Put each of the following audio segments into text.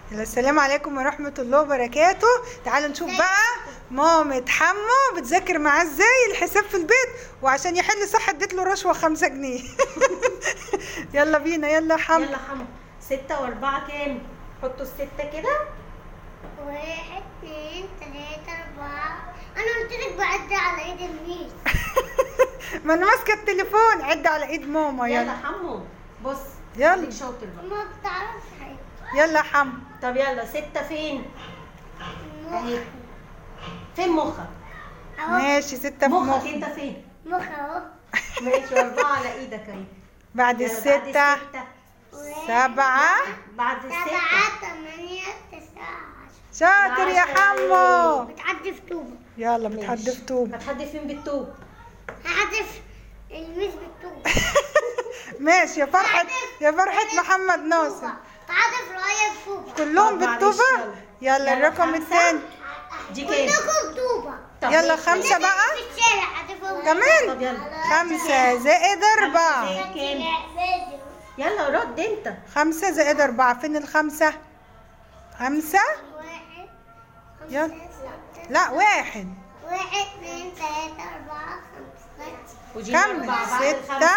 يلا السلام عليكم ورحمة الله وبركاته تعالوا نشوف بقى مامة حمو بتذاكر معاه ازاي الحساب في البيت وعشان يحل صح اديت له رشوة خمسة جنيه يلا بينا يلا حمو يلا حمو ستة وأربعة كام؟ حطوا الستة كده واحد اتنين تلاتة أربعة أنا قلت لك بعد على إيد الميس ما انا ماسكة التليفون عد على ايد ماما يلا يلا حمو بص يلا. خليك شاطر بقى ما بتعرفش حاجة يلا حمو طب يلا ستة فين؟ اهي فين مخك؟ أهو ماشي ستة في مخك مخ انت فين؟ مخ أهو ماشي وأربعة على ايدك اهي بعد يلا الستة سبعة بعد الستة سبعة تمانية تسعة عشرة شاطر يا حمو بتعدي في طوبة يلا بتحدف طوب هتحدي فين بالطوب؟ هحدف الميس بالطوبة ماشي يا فرحة يا فرحة محمد ناصر هحدف رؤية بطوبة كلهم طب معلش، بالطوبة يلا. يلا يلا الرقم خمسة. الثاني دي كام؟ كلكم بطوبة طب يلا ماشي. خمسة بقى في الشارع هحدفهم كمان طب يلا خمسة زائد أربعة زائد كام؟ يلا رد انت خمسة زائد أربعة فين الخمسة؟ خمسة واحد يلا. خمسة ستة لا واحد واحد اثنين ثلاثة أربعة خمسة وجي كمل. أربعة بعد ستة. الخمسة.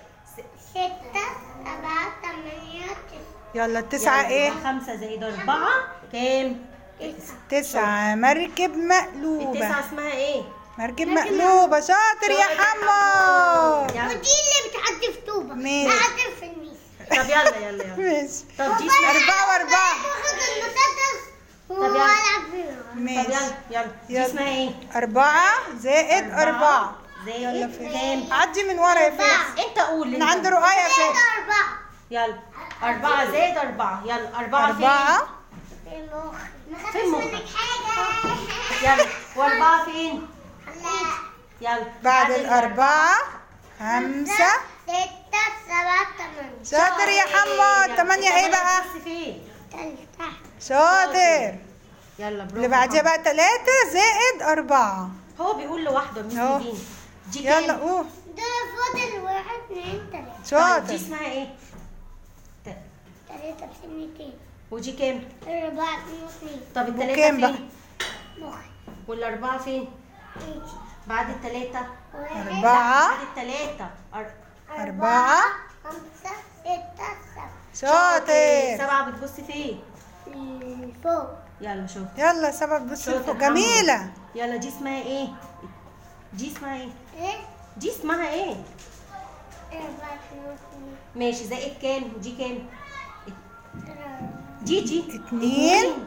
ستة سبعة ثمانية تسعة يلا التسعة يلا ايه؟ يبقى خمسة زائد أربعة كام؟ تسعة تسعة مركب مقلوبة التسعة اسمها ايه؟ مركب مقلوبة شاطر يا حمو يلا. ودي اللي بتعدي في طوبة ماشي. بتعدي في الميس طب يلا يلا يلا ماشي طب دي اسمها أربعة وأربعة باخد المسدس يلا. والعب بيه طب ماشي يلا يلا دي يلا. اسمها ايه؟ أربعة زائد أربعة زائد يلا فين؟ كام؟ عدي من ورا يا فارس انت قول من انت. عند رؤية ثلاثة فارس أربعة يلا أربعة زائد أربعة يلا أربعة أربعة في المخ ما في خدتش المخ. منك حاجة فين؟ يلا وأربعة فين؟ لا يلا بعد الأربعة خمسة ستة سبعة ثمانية شاطر يا حمو تمانية ايه بقى؟ بس فين؟ تلاتة شاطر يلا برافو اللي بعديها حمو. بقى تلاتة زائد أربعة هو بيقول لوحده مش أهو. دي دي يلا كام؟ قول ده فاضل واحد اثنين تلاتة طيب دي شاطر اسمها ايه؟ ت- تلاتة بسنتين ودي كام؟ أربعة اتنين واثنين طب التلاتة وكام بقى؟ فين؟ مخ والأربعة فين؟ ايدي بعد التلاتة واحد أربعة بعد التلاتة أر- أربعة خمسة ستة سبعة شاطر سبعة بتبص فين؟ فوق يلا شوف يلا سبب بص شاطر لفوق حمو. جميلة يلا دي اسمها ايه؟ دي اسمها ايه؟ ايه دي اسمها ايه؟ أربعة اتنين واثنين ماشي زائد كام؟ ودي كام؟ تلاتة دي دي اتنين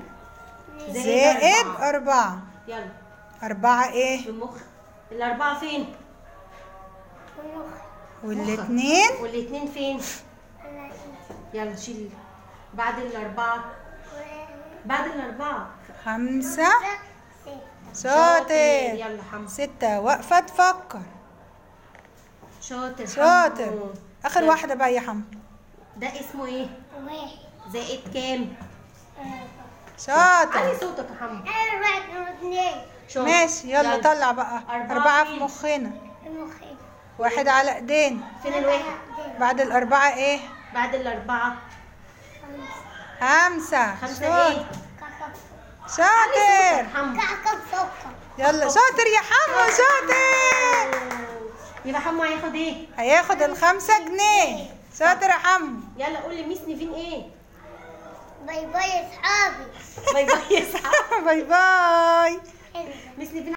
زائد أربعة يلا أربعة ايه؟ في المخ الأربعة فين؟ مخ والاتنين والاتنين فين؟ على ايدي يلا شيل بعد الأربعة واحد بعد الأربعة خمسة ستة شاطر يلا حمزة ستة واقفة تفكر شاطر شاطر حمو. آخر ده- واحدة بقى يا حمو ده اسمه ايه؟ واحد زائد كام؟ شاطر علي صوتك يا حمو أربعة اتنين واثنين شاطر. ماشي يلا طلع بقى أربعة أربعة في فين؟ مخنا المخين واحد على ايدينا فين الواحد؟ بعد الأربعة ايه؟ بعد الأربعة خمسة خمسة خمسة شاطر ايه؟ كعكة شاطر حمو كعكة سكر يلا شاطر يا حمو شاطر يبقى حمو هياخد ايه؟ هياخد الخمسة جنيه شاطر يا حمو يلا قول لميس نيفين ايه؟ باي باي يا اصحابي باي باي يا صاحبي باي باي حلو ميس نيفين